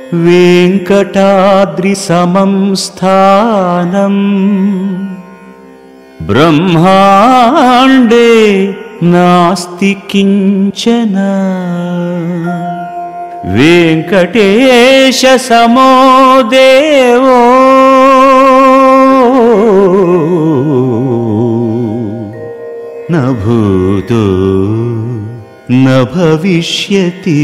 वेङ्कटाद्रिसमं स्थानम् ब्रह्माण्डे नास्ति किञ्चन वेङ्कटेशसमो देवो न भूतो न भविष्यति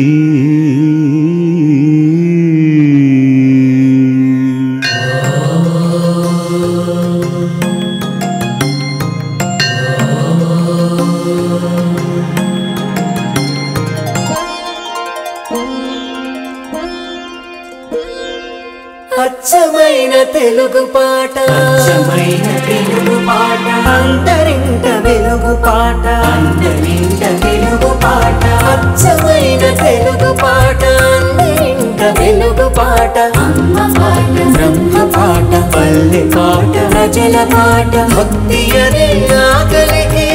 అచ్చమైన తెలుగు పాట అచ్చమైన తెలుగు పాట అంతరింట వెలుగు పాట అందరింట తెలుగు పాట అచ్చమైన తెలుగు పాట అందరింట వెలుగు పాట అమ్మ పాట బ్రహ్మ పాట పల్లె పాట ప్రజల పాట భక్తి అనే ఆకలికి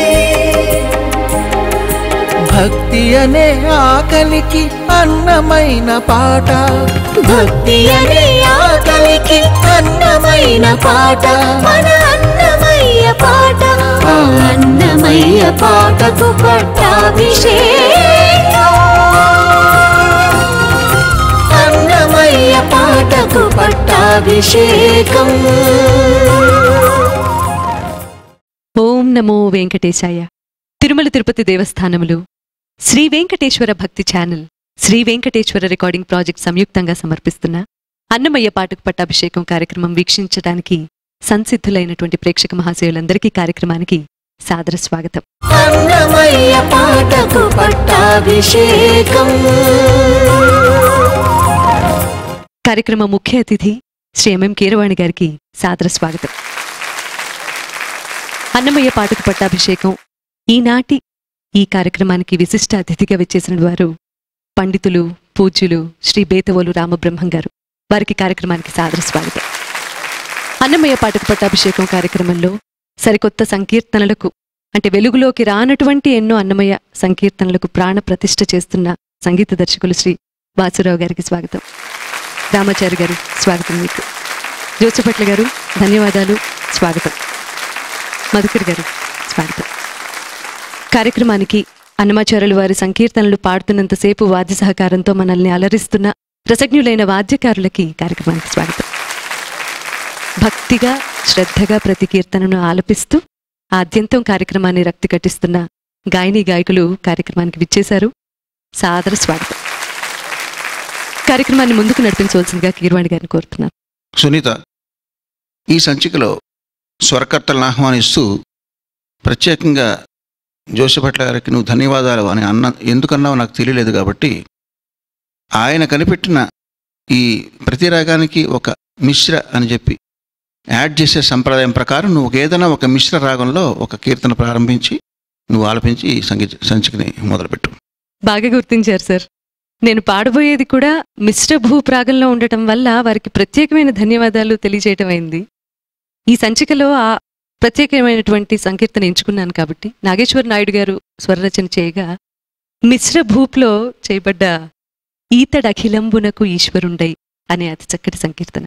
భక్తి అనే ఆకలికి అన్నమైన పాట భక్తి అనే ఆకలికి అన్నమైన పాట మన అన్నమయ్య పాట ఆ అన్నమయ్య పాటకు పట్టాభిషేకం అన్నమయ్య పాటకు పట్టాభిషేకం ఓం నమో వెంకటేశాయ Tirumala Tirupati దేవస్థానములు Shri Venkateswara Bhakti channel Shri Venkateswara recording project సంయుక్తంగా సమర్పిస్తున్న అన్నమయ్య పాటకు పట్టాభిషేకం కార్యక్రమం వీక్షించడానికి సంసిద్ధులైనటువంటి ప్రేక్షక మహాశయులందరికీ కార్యక్రమానికి సాదర స్వాగతం అన్నమయ్య పాటకు పట్టాభిషేకం కార్యక్రమ ముఖ్య అతిథి శ్రీ ఎంఎం కీరవాణి గారికి సాదర స్వాగతం అన్నమయ్య పాటకు పట్టాభిషేకం ఈనాటి ఈ కార్యక్రమానికి విశిష్ట అతిథిగా వచ్చేసిన వారు పండితులు పూజ్యులు శ్రీ బేతవోలు రామబ్రహ్మం గారు వారికి కార్యక్రమానికి సాదర స్వాగతం అన్నమయ్య పాటకు పట్టాభిషేకం కార్యక్రమంలో సరికొత్త సంకీర్తనలకు అంటే వెలుగులోకి రానటువంటి ఎన్నో అన్నమయ్య సంకీర్తనలకు ప్రాణ ప్రతిష్ఠ చేస్తున్న సంగీత దర్శకులు శ్రీ వాసురావు గారికి స్వాగతం రామాచారి గారు స్వాగతం మీకు జోసపట్ల గారు ధన్యవాదాలు స్వాగతం మధుకర్ గారు స్వాగతం కార్యక్రమానికి అన్నమాచారులు వారి సంకీర్తనలు పాడుతున్నంతసేపు వాద్య సహకారంతో మనల్ని అలరిస్తున్న రసజ్ఞులైన వాద్యకారులకి కార్యక్రమానికి స్వాగతం భక్తిగా శ్రద్ధగా ప్రతి కీర్తనను ఆలపిస్తూ ఆద్యంతం కార్యక్రమాన్ని రక్తి కట్టిస్తున్న గాయని గాయకులు కార్యక్రమానికి విచ్చేశారు సాదర స్వాగతం కార్యక్రమాన్ని ముందుకు నడిపించవలసిందిగా కీర్వాణి గారిని కోరుతున్నాను సునీత ఈ సంచికలో స్వరకర్తలను ఆహ్వానిస్తూ ప్రత్యేకంగా జోసిభట్ల గారికి నువ్వు ధన్యవాదాలు అని అన్న ఎందుకన్నావో నాకు తెలియలేదు కాబట్టి ఆయన కనిపెట్టిన ఈ ప్రతి రాగానికి ఒక మిశ్ర అని చెప్పి యాడ్ చేసే సంప్రదాయం ప్రకారం నువ్వు ఏదైనా ఒక మిశ్ర రాగంలో ఒక కీర్తన ప్రారంభించి నువ్వు ఆలపించి ఈ సంగీత సంచికని మొదలుపెట్టు బాగా గుర్తించారు సార్ నేను పాడబోయేది కూడా మిశ్ర భూప్రాగంలో ఉండటం వల్ల వారికి ప్రత్యేకమైన ధన్యవాదాలు తెలియజేయటం అయింది ఈ సంచికలో ఆ ప్రత్యేకమైనటువంటి సంకీర్తన ఎంచుకున్నాను కాబట్టి నాగేశ్వర నాయుడు గారు స్వరరచన చేయగా మిశ్ర భూప్లో చేయబడ్డ ఈతడఖిలంబునకు ఈశ్వరుండై అనే అతి చక్కటి సంకీర్తన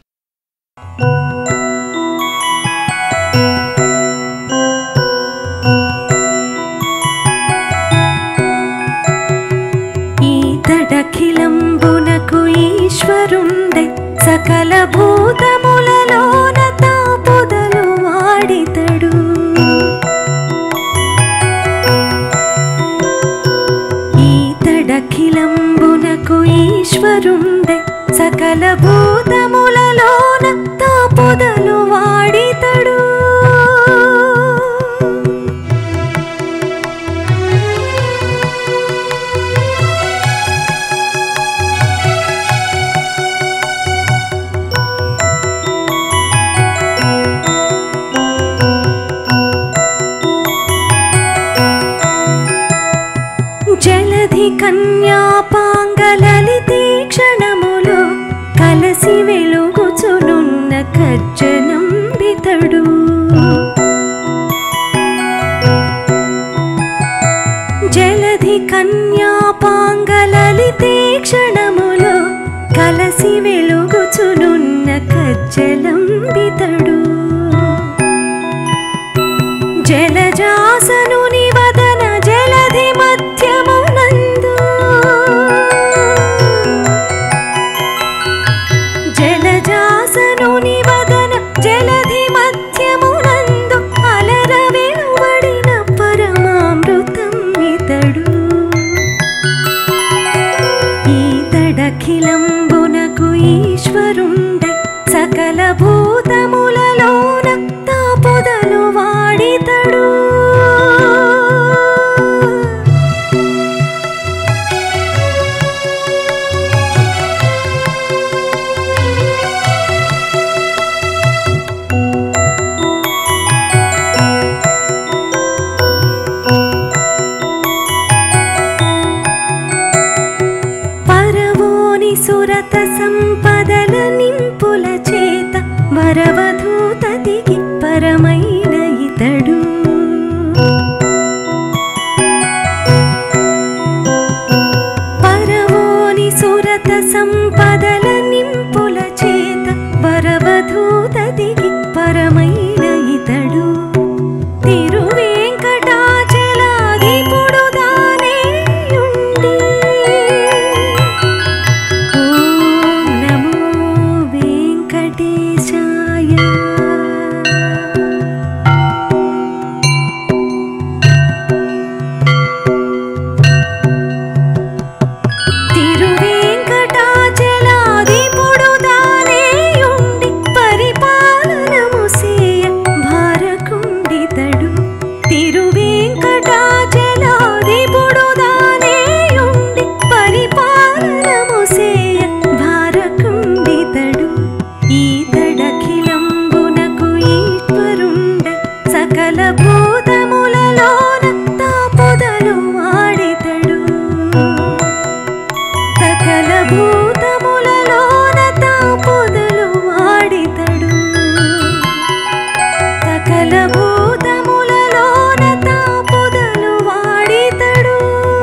ఈతడఖిలంబునకు ఈశ్వరుండై సకల భూతములలోన తా పొదలు వాడితడు ఈతడఖిలంబునకు ఈశ్వరుండై సకల భూతములలోన తా పొదలు వాడితడు జలధి కన్యాపాంగలలితి క్షణములు కలసి వెలుగుచునున్న కజ్జనం బితడు జలధి కన్యాపాంగలలితి క్షణములు కలసి వెలుగు జలజాసనుని వదన జలధి మధ్యమునందు జలజాసనుని వదన జలధి మధ్యమునందు అలర వెలువడిన పరమామృతం ఇతడు ఈతడఖిలంబునకు ఈశ్వరుండె సకల భూతములలోన తాపుదలు వాడితడు పరవోని సురత సంపదల నింపుల చేత వరవధూత దిగి పరమైన ఇతడు పరవోని సురత సంపదల నింపుల చేత వరవధూత దిగి పరమైన ఇతడు తిరువేంకటాచలాదిపుడు దానేయుండి ఓం నమో వెంకటేశాయ తిరువేంకటాచలాదిపుడు దానేయుండి పరిపాలనము సేయ భారకుండితడు తిరువేంకటాచలాదిపుడు దానేయుండి పరిపాలనము సేయ భారకుండితడు ఈతడఖిలంబునకు ఈశ్వరుండ సకల భూతములలోన తాపుదలు వాడితడు సకల భూతములలోన తాపుదలు వాడితడు సకల భూతములలోన తాపుదలు వాడితడు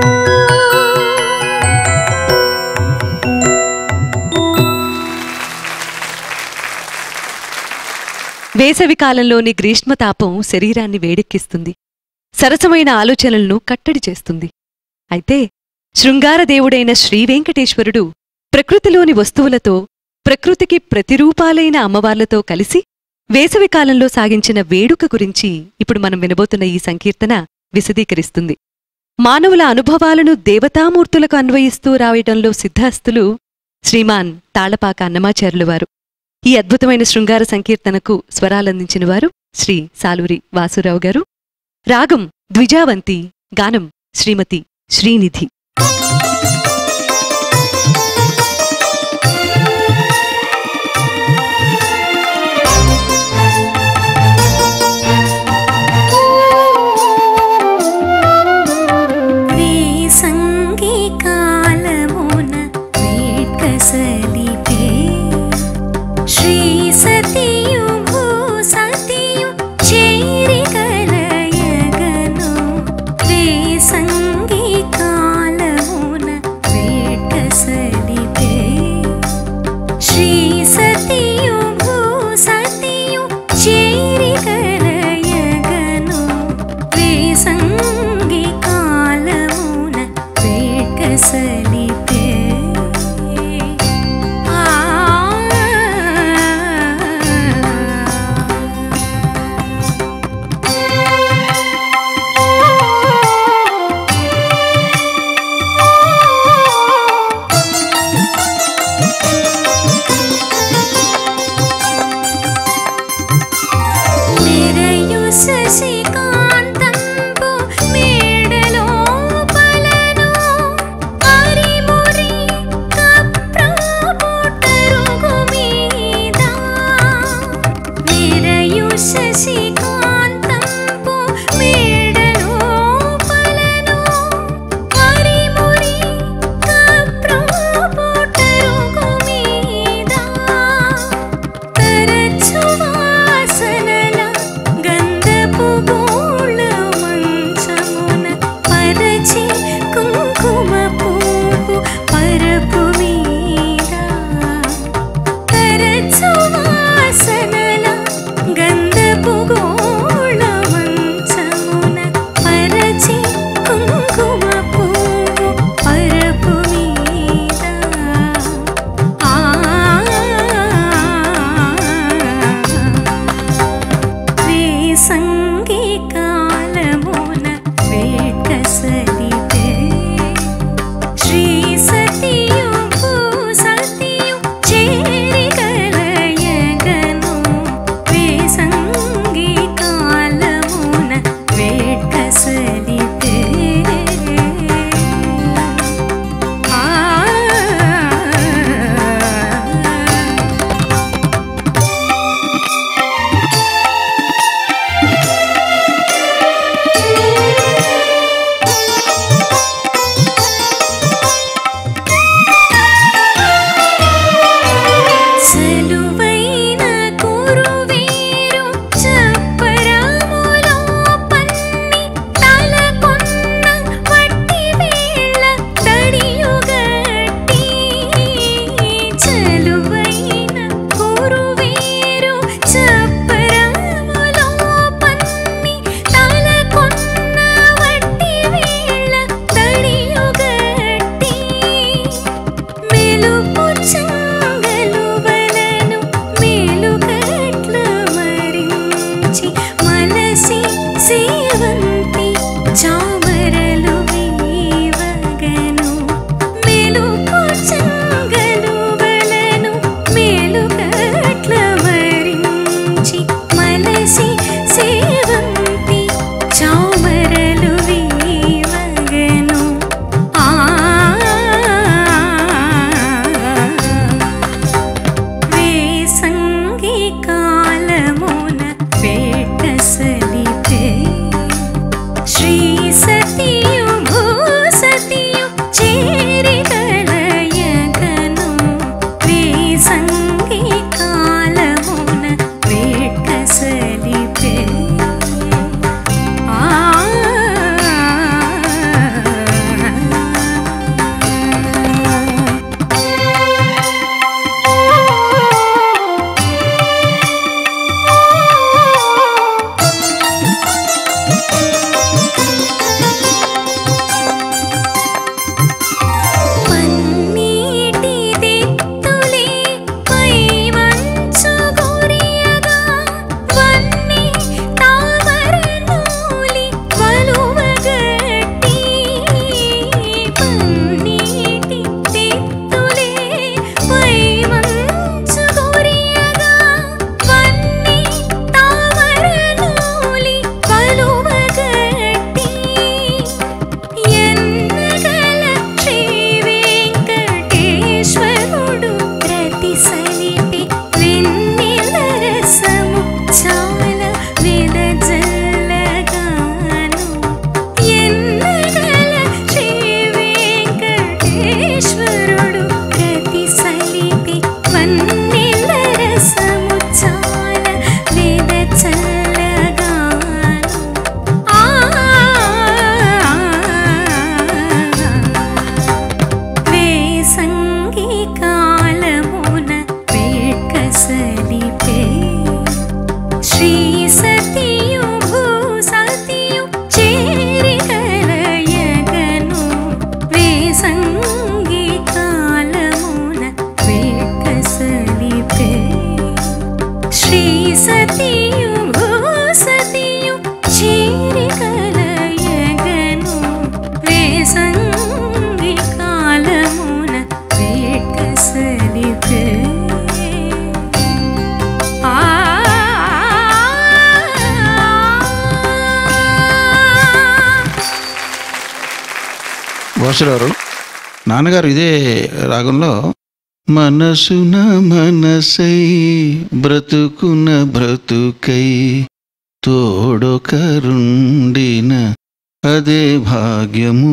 వేసవి కాలంలోని గ్రీష్మతాపం శరీరాన్ని వేడెక్కిస్తుంది సరసమైన ఆలోచనలను కట్టడి చేస్తుంది అయితే శృంగార దేవుడైన శ్రీవెంకటేశ్వరుడు ప్రకృతిలోని వస్తువులతో ప్రకృతికి ప్రతిరూపాలైన అమ్మవార్లతో కలిసి వేసవి కాలంలో సాగించిన వేడుక గురించి ఇప్పుడు మనం వినబోతున్న ఈ సంకీర్తన విశదీకరిస్తుంది మానవుల అనుభవాలను దేవతామూర్తులకు అన్వయిస్తూ రాయటంలో సిద్ధాస్తులు శ్రీమాన్ తాళపాక అన్నమాచార్యులు వారు ఈ అద్భుతమైన శృంగార సంకీర్తనకు స్వరాలందించిన వారు శ్రీ సాలూరి వాసురావు గారు రాగం ద్విజావంతి గానం శ్రీమతి శ్రీనిధి వేసంగి కాలమున వేట్కసలిపే శ్రీ సతియు భూసతియు చేరి కలయగను వేసంగి కాలమున సలిపే ఆ వాసురారు నాన్నగారు ఇదే రాగంలో మనసున మనసై బ్రతుకున బ్రతుకై తోడొకరుండిన అదే భాగ్యము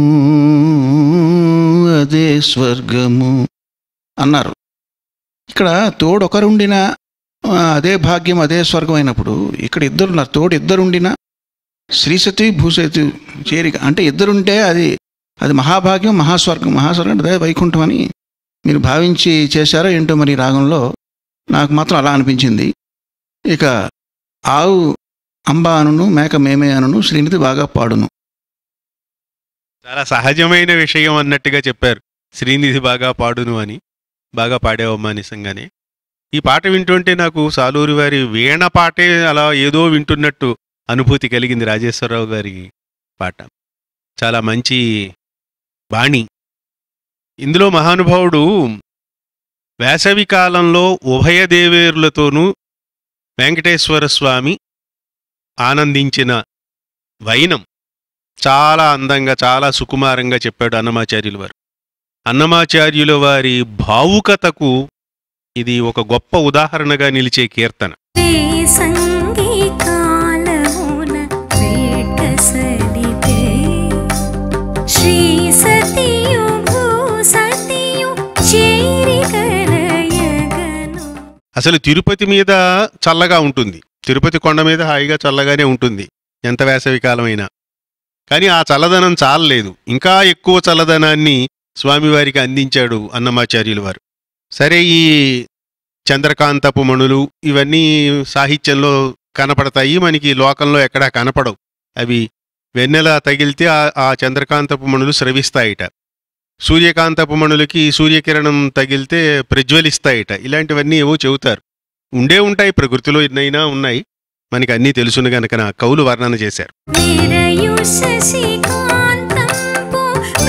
అదే స్వర్గము అన్నారు ఇక్కడ తోడొకరుండిన ఆ, అదే భాగ్యం అదే స్వర్గం అయినప్పుడు ఇక్కడ ఇద్దరు ఉన్నారు తోడు ఇద్దరుండిన శ్రీసతి భూసతి చేరిక అంటే ఇద్దరుంటే అది అది మహాభాగ్యం మహాస్వర్గం మహాస్వర్గం అంటే అదే వైకుంఠం అని మీరు భావించి చేశారో ఏంటో మరి ఈ రాగంలో నాకు మాత్రం అలా అనిపించింది ఇక ఆవు అంబ అనును మేక మేమే అనును శ్రీనిధి బాగా పాడును చాలా సహజమైన విషయం అన్నట్టుగా చెప్పారు శ్రీనిధి బాగా పాడును అని బాగా పాడేవమ్మా నిజంగానే ఈ పాట వింటుంటే నాకు సాలూరి వారి వీణ పాటే అలా ఏదో వింటున్నట్టు అనుభూతి కలిగింది రాజేశ్వరరావు గారి పాట చాలా మంచి బాణి ఇందులో మహానుభావుడు వేసవి కాలంలో ఉభయ దేవేరులతోనూ వెంకటేశ్వర స్వామి ఆనందించిన వైనం చాలా అందంగా చాలా సుకుమారంగా చెప్పాడు అన్నమాచార్యుల వారు అన్నమాచార్యుల వారి భావుకతకు ఇది ఒక గొప్ప ఉదాహరణగా నిలిచే కీర్తన సంగీ కాలమున వేట సలిపే శ్రీ సతియు భూ సతియు చేరి కలయగను అసలు తిరుపతి మీద చల్లగా ఉంటుంది తిరుపతి కొండ మీద హాయిగా చల్లగానే ఉంటుంది ఎంత వేసవి కాలమైనా కానీ ఆ చల్లదనం చాలలేదు ఇంకా ఎక్కువ చల్లదనాన్ని స్వామివారికి అందించాడు అన్నమాచార్యుల వారు సరే ఈ చంద్రకాంతపు మణులు ఇవన్నీ సాహిత్యంలో కనపడతాయి మనకి లోకంలో ఎక్కడా కనపడవు అవి వెన్నెల తగిలితే ఆ- ఆ చంద్రకాంతపు మణులు స్రవిస్తాయిట సూర్యకాంతపు మణులకి సూర్యకిరణం తగిలితే ప్రజ్వలిస్తాయిట ఇలాంటివన్నీ ఏవో చెబుతారు ఉండే ఉంటాయి ప్రకృతిలో ఎన్నైనా ఉన్నాయి మనకి అన్నీ తెలుసును గనక నా కవులు వర్ణన చేశారు నిరయు శశికాంతంపు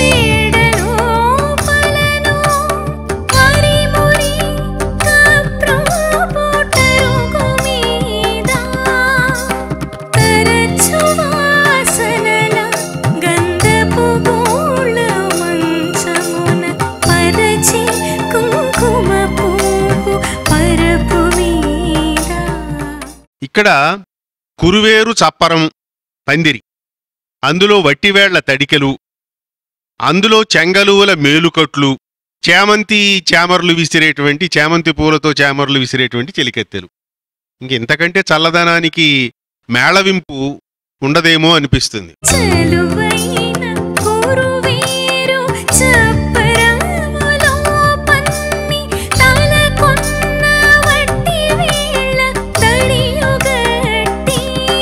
మేడలోపలను హరిమురి కప్రోపుటరుగు మీద తరచు వాసనల గంధపు గూళ్ళ మంచమున పరచి కుంకుమ పువ్వు పరపు మీద ఇక్కడ కురువేరు చప్పరం పందిరి అందులో వట్టివేళ్ల తడికెలు అందులో చెంగలువల మేలుకట్లు చేమంతి చామర్లు విసిరేటువంటి చేమంతి పూలతో చామర్లు విసిరేటువంటి చెలికత్తెలు ఇంక ఇంతకంటే చల్లదనానికి మేళవింపు ఉండదేమో అనిపిస్తుంది చలువైన కురువీరు చప్పరములో పన్ని తలకొన్న వట్టి వేళ తడియుగట్టి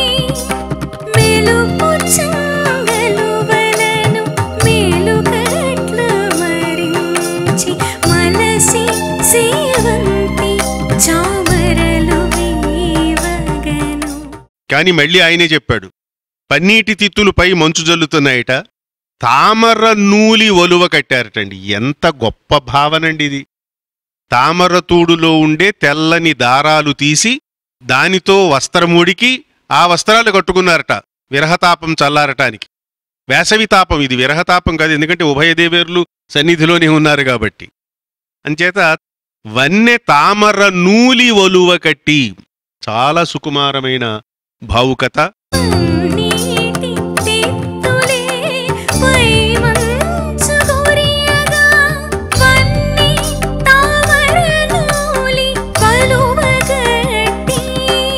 మెలుపు చంగలువలను మేలుకట్ల మరించి మలసి సేవంతి చామరలు వీవగను కాని మళ్ళీ ఆయనే చెప్పాడు పన్నీటి తిత్తులపై మంచు జల్లుతున్నాయట తామర నూలి ఒలువ కట్టారటండి ఎంత గొప్ప భావనండి ఇది తామర తూడులో ఉండే తెల్లని దారాలు తీసి దానితో వస్త్రముడికి ఆ వస్త్రాలు కట్టుకున్నారట విరహతాపం చల్లారటానికి వేసవి తాపం ఇది విరహతాపం కాదు ఎందుకంటే ఉభయ దేవేరులు సన్నిధిలోనే ఉన్నారు కాబట్టి అంచేత వన్నె తామర నూలి ఒలువ కట్టి చాలా సుకుమారమైన భావుకత నీటి తిత్తులే పై మంచు కురియగా వన్ని తామరనూలి కలువగట్టి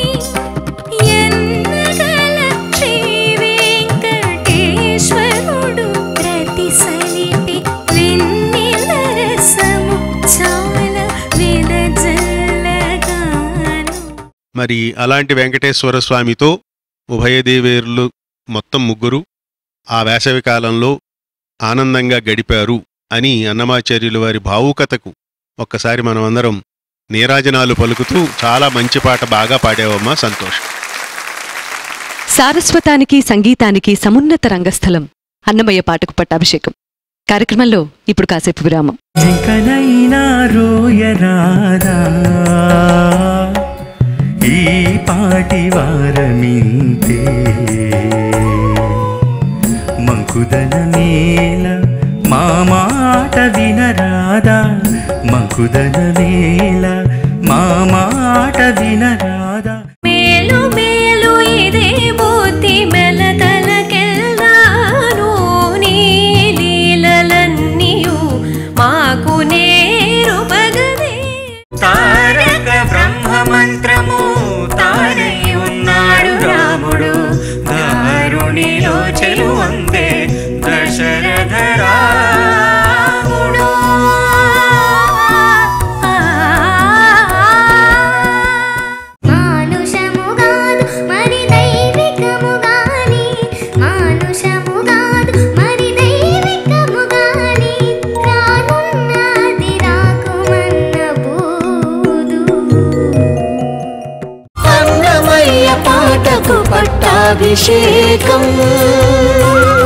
ఎన్నగల శ్రీ వెంకటేశ్వరుడు ప్రతి సలిపి వెన్నెల రసము చాలా వెదజల్లగాను మరి అలాంటి వెంకటేశ్వర స్వామితో ఉభయదేవేరులు మొత్తం ముగ్గురు ఆ వేసవి కాలంలో ఆనందంగా గడిపారు అని అన్నమాచార్యుల వారి భావుకతకు ఒక్కసారి మనమందరం నీరాజనాలు పలుకుతూ చాలా మంచి పాట బాగా పాడావమ్మా సంతోషం సారస్వతానికి సంగీతానికి సమున్నత రంగస్థలం అన్నమయ్య పాటకు పట్టాభిషేకం కార్యక్రమంలో ఇప్పుడు కాసేపు విరామం జింకనైనా రో వినరాదా ఈ పాటి వారమింతే మంకుదన నేల మా మాట వినరాదా మంకుదన నేల మా మాట వినరాదా మేలు మేలు ఇదే బుద్ధి మెలతలకెల్లాను నీ లీలలన్నీయు మాకు నేరుపగదే తారక బ్రహ్మ మంత్రము తారై ఉన్నాడు రాముడు దారుణిలో చెలువందే దశరథ రాముడు మానుషముగాదు మరి దైవికముగాని మానుషముగాదు మరి దైవికముగాని రానున్నది రాకుమన్న బూదు అన్నమయ్య పాటకు పట్టాభిషేకం